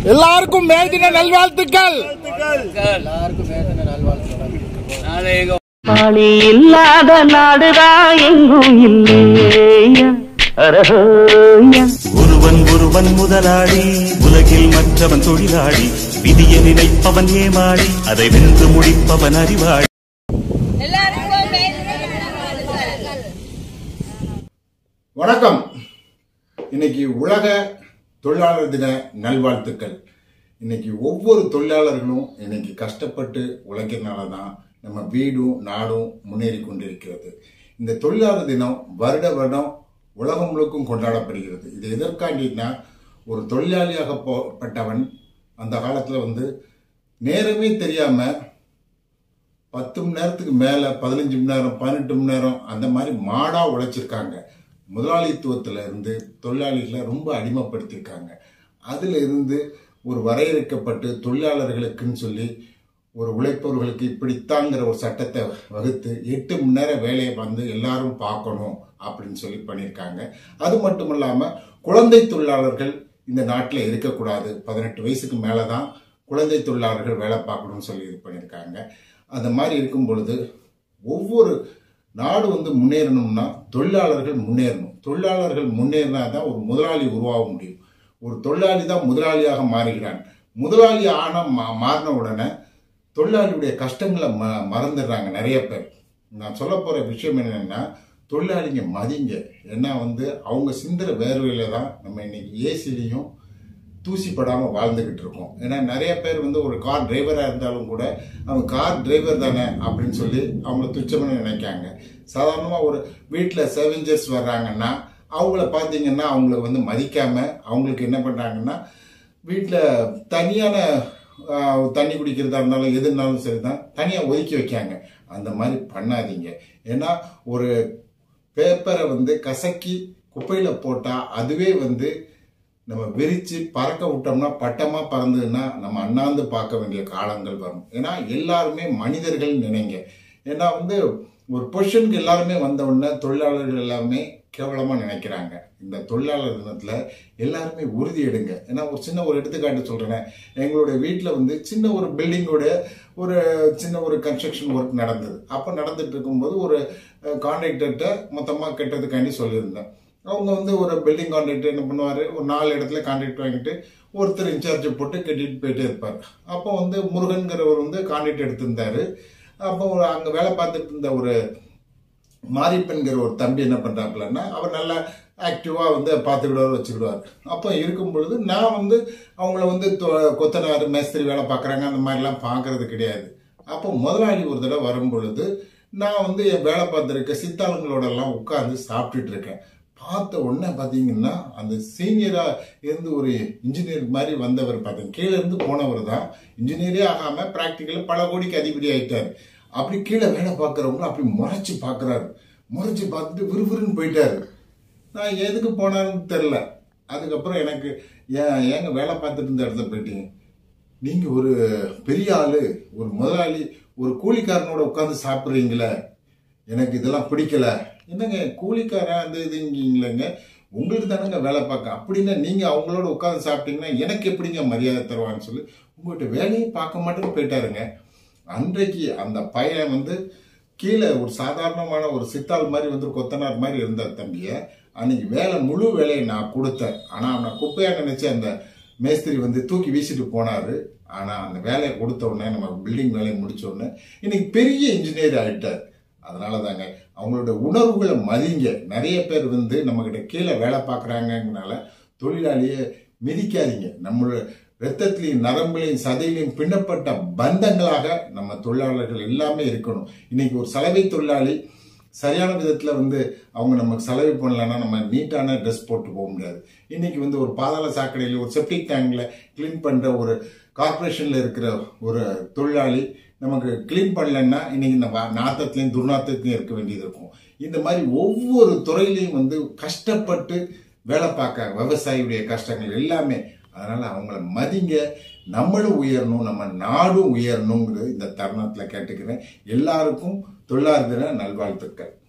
எல்லாருக்கும் மே தின நல்வாழ்த்துக்கள் எல்லாருக்கும் வேதனை நல்வாழ்த்துக்கள் நாளை எங்க பாணி இல்லாத நாடுதான் எங்கும் இல்லையா அரஹோயா ஒருவன் ஒருவன் முதலாளி உலகில் மற்றவன் தொழிலாளி விதியை நினைப்பவன் ஏமாளி அதை வென்று முடிப்பவன் அறிவாளி எல்லாருக்கும் வேதனை நல்வாழ்த்துக்கள் வணக்கம் இன்னைக்கு உலக தொழிலாளர் தின நல்வாழ்த்துக்கள் இன்னைக்கு ஒவ்வொரு தொழிலாளர்களும் இன்னைக்கு கஷ்டப்பட்டு உழைக்கிறதுனால தான் நம்ம வீடும் நாடும் முன்னேறி கொண்டிருக்கிறது இந்த தொழிலாளர் தினம் வருட வருடம் உலகம் முழுக்கும் கொண்டாடப்படுகிறது இது எதற்காண்டினா ஒரு தொழிலாளியாக போப்பட்டவன் அந்த காலத்துல வந்து நேரமே தெரியாம பத்து மணி நேரத்துக்கு மேல பதினஞ்சு மணி நேரம் பதினெட்டு மணி நேரம் அந்த மாதிரி மாடா உழைச்சிருக்காங்க முதலாளித்துவத்துல இருந்து தொழிலாளிகளை ரொம்ப அடிமைப்படுத்தியிருக்காங்க அதுல இருந்து ஒரு வரையறுக்கப்பட்டு தொழிலாளர்களுக்குன்னு சொல்லி ஒரு உழைப்பவர்களுக்கு இப்படித்தாங்கிற ஒரு சட்டத்தை வகுத்து எட்டு மணி நேரம் வேலையை வந்து எல்லாரும் பார்க்கணும் அப்படின்னு சொல்லி பண்ணியிருக்காங்க அது மட்டும் இல்லாம குழந்தை தொழிலாளர்கள் இந்த நாட்டில் இருக்கக்கூடாது பதினெட்டு வயசுக்கு மேலே தான் குழந்தை தொழிலாளர்கள் வேலை பார்க்கணும்னு சொல்லி இது பண்ணியிருக்காங்க அந்த மாதிரி இருக்கும் பொழுது ஒவ்வொரு நாடு வந்து முன்னேறணும்னா தொழிலாளர்கள் முன்னேறணும் தொழிலாளர்கள் முன்னேறினா தான் ஒரு முதலாளி உருவாக முடியும் ஒரு தொழிலாளி தான் முதலாளியாக மாறுகிறான் முதலாளி ஆன மா- மாறின உடனே தொழிலாளியுடைய கஷ்டங்களை ம மறந்துடுறாங்க நிறைய பேர் நான் சொல்ல போற விஷயம் என்னன்னா தொழிலாளிங்க மதிங்க ஏன்னா வந்து அவங்க சிந்துற வேர்வையில தான் நம்ம இன்னைக்கு ஏசிலையும் தூசிப்படாம வாழ்ந்துகிட்டு இருக்கோம் ஏன்னா நிறைய பேர் வந்து ஒரு கார் டிரைவரா இருந்தாலும் கூட அவங்க கார் டிரைவர் தானே அப்படின்னு சொல்லி அவங்கள துச்சம்னு நினைக்காங்க சாதாரணமா ஒரு வீட்டில் செவஞ்சர்ஸ் வர்றாங்கன்னா அவங்கள பார்த்தீங்கன்னா அவங்கள வந்து மதிக்காம அவங்களுக்கு என்ன பண்றாங்கன்னா வீட்டில் தனியான ஆஹ், தண்ணி குடிக்கிறதா இருந்தாலும் எது இருந்தாலும் சரிதான் தனியாக ஒதுக்கி வைக்காங்க அந்த மாதிரி பண்ணாதீங்க ஏன்னா ஒரு பேப்பரை வந்து கசக்கி குப்பையில போட்டா அதுவே வந்து நம்ம விரிச்சு பறக்க விட்டோம்னா பட்டமா பறந்ததுன்னா நம்ம அண்ணாந்து பார்க்க வேண்டிய காலங்கள் வரும் ஏன்னா எல்லாருமே மனிதர்கள் நினைங்க ஏன்னா வந்து ஒரு பொசிஷனுக்கு எல்லாருமே வந்த உடனே தொழிலாளர்கள் எல்லாமே கேவலமா நினைக்கிறாங்க இந்த தொழிலாளர் தினத்துல எல்லாருமே உறுதி எடுங்க ஏன்னா ஒரு சின்ன ஒரு எடுத்துக்காட்டு சொல்றேன் எங்களுடைய வீட்டுல வந்து சின்ன ஒரு பில்டிங்கோட ஒரு சின்ன ஒரு கன்ஸ்ட்ரக்ஷன் ஒர்க் நடந்தது அப்ப நடந்துட்டு இருக்கும்போது ஒரு கான்ட்ராக்டர்கிட்ட மொத்தமா கெட்டதுக்காண்டி சொல்லியிருந்தேன் அவங்க வந்து ஒரு பில்டிங் கான்ட்ராக்டர் என்ன பண்ணுவாரு ஒரு நாலு இடத்துல கான்ட்ராக்ட் வாங்கிட்டு ஒருத்தர் இன்சார்ஜ் போட்டு கட்டிட்டு போயிட்டே இருப்பார் அப்போ வந்து முருகன்கிறவர் வந்து கான்ட்ராக்ட் எடுத்திருந்தாரு அப்போ ஒரு அங்க வேலை பார்த்துட்டு இருந்த ஒரு மாரிப்பெண்கிற ஒரு தம்பி என்ன பண்றாப்புலன்னா அவர் நல்லா ஆக்டிவா வந்து பார்த்துக்கிடுவார் வச்சுக்கிடுவார் அப்போ இருக்கும் பொழுது நான் வந்து அவங்கள வந்து தொ- கொத்தனார் மேஸ்திரி வேலை பார்க்குறாங்க அந்த மாதிரிலாம் பார்க்கறது கிடையாது அப்போ முதலாளி ஒரு தடவை வரும் பொழுது நான் வந்து என் வேலை பார்த்துருக்க சித்தாளங்களோட எல்லாம் உட்கார்ந்து சாப்பிட்டுட்டு இருக்கேன் பார்த்த உடனே பார்த்தீங்கன்னா அந்த சீனியரா இருந்து ஒரு இன்ஜினியர் மாதிரி வந்தவர் பார்த்தீங்க கீழே இருந்து போனவர் தான் இன்ஜினியரே ஆகாம பிராக்டிக்கல் பல கோடிக்கு அதிபதி ஆயிட்டாரு அப்படி கீழே வேலை பார்க்குறவங்கள அப்படி முறைச்சு பார்க்கறாரு முறைச்சு பார்த்துட்டு விறுவிறுன்னு போயிட்டாரு நான் எதுக்கு போனாருன்னு தெரில அதுக்கப்புறம் எனக்கு ஏன் ஏங்க வேலை பார்த்துட்டு இருந்த இடத்துல போயிட்டீங்க நீங்க ஒரு பெரிய ஆளு ஒரு முதலாளி ஒரு கூலிக்காரனோட உட்கார்ந்து சாப்பிட்றீங்களே எனக்கு இதெல்லாம் பிடிக்கல என்னங்க கூலிக்காரன் அந்த இதுங்கீங்களேங்க உங்களுக்கு தானங்க வேலை பார்க்க அப்படின்னா நீங்க அவங்களோட உட்கார்ந்து சாப்பிட்டீங்கன்னா எனக்கு எப்படிங்க மரியாதை தருவான்னு சொல்லி உங்கள்கிட்ட வேலையை பார்க்க மாட்டேன்னு போயிட்டாருங்க அன்றைக்கு அந்த பையன் வந்து கீழே ஒரு சாதாரணமான ஒரு சித்தாள் மாதிரி வந்து ஒரு கொத்தனார் மாதிரி இருந்த தம்பிய அன்னைக்கு வேலை முழு வேலையை நான் கொடுத்தேன் ஆனா அவனை குப்பையா நினைச்சு அந்த மேஸ்திரி வந்து தூக்கி வீசிட்டு போனாரு ஆனா அந்த வேலையை கொடுத்த உடனே நம்ம பில்டிங் வேலையை முடிச்ச உடனே இன்னைக்கு பெரிய இன்ஜினியர் ஆயிட்டார் அதனால தாங்க அவங்களோட உணர்வுகளை மதிங்க நிறைய பேர் வந்து நம்ம கிட்ட கீழே வேலை பார்க்கறாங்கனால தொழிலாளியை மிதிக்காதீங்க நம்மளோட ரத்தத்திலையும் நரம்புலையும் சதையிலையும் பின்னப்பட்ட பந்தங்களாக நம்ம தொழிலாளர்கள் எல்லாமே இருக்கணும் இன்னைக்கு ஒரு சலவை தொழிலாளி சரியான விதத்துல வந்து அவங்க நமக்கு சலவை பண்ணலன்னா நம்ம நீட்டான ட்ரெஸ் போட்டு போக முடியாது இன்னைக்கு வந்து ஒரு பாதாள சாக்கடையில ஒரு செப்டிக் டேங்க்ல க்ளீன் பண்ற ஒரு கார்ப்பரேஷன்ல இருக்கிற ஒரு தொழிலாளி நமக்கு க்ளீன் பண்ணலன்னா இன்னைக்கு இந்த வா- நாத்தத்திலையும் துர்நாத்தத்திலையும் இருக்க வேண்டியது இருக்கும் இந்த மாதிரி ஒவ்வொரு துறையிலையும் வந்து கஷ்டப்பட்டு வேலை பார்க்க விவசாயியுடைய கஷ்டங்கள் எல்லாமே அதனால அவங்கள மதிங்க நம்மளும் உயரணும் நம்ம நாடும் உயரணுங்கிறது இந்த தருணத்துல கேட்டுக்கிறேன் எல்லாருக்கும் தொழிலாளர் தின நல்வாழ்த்துக்கள்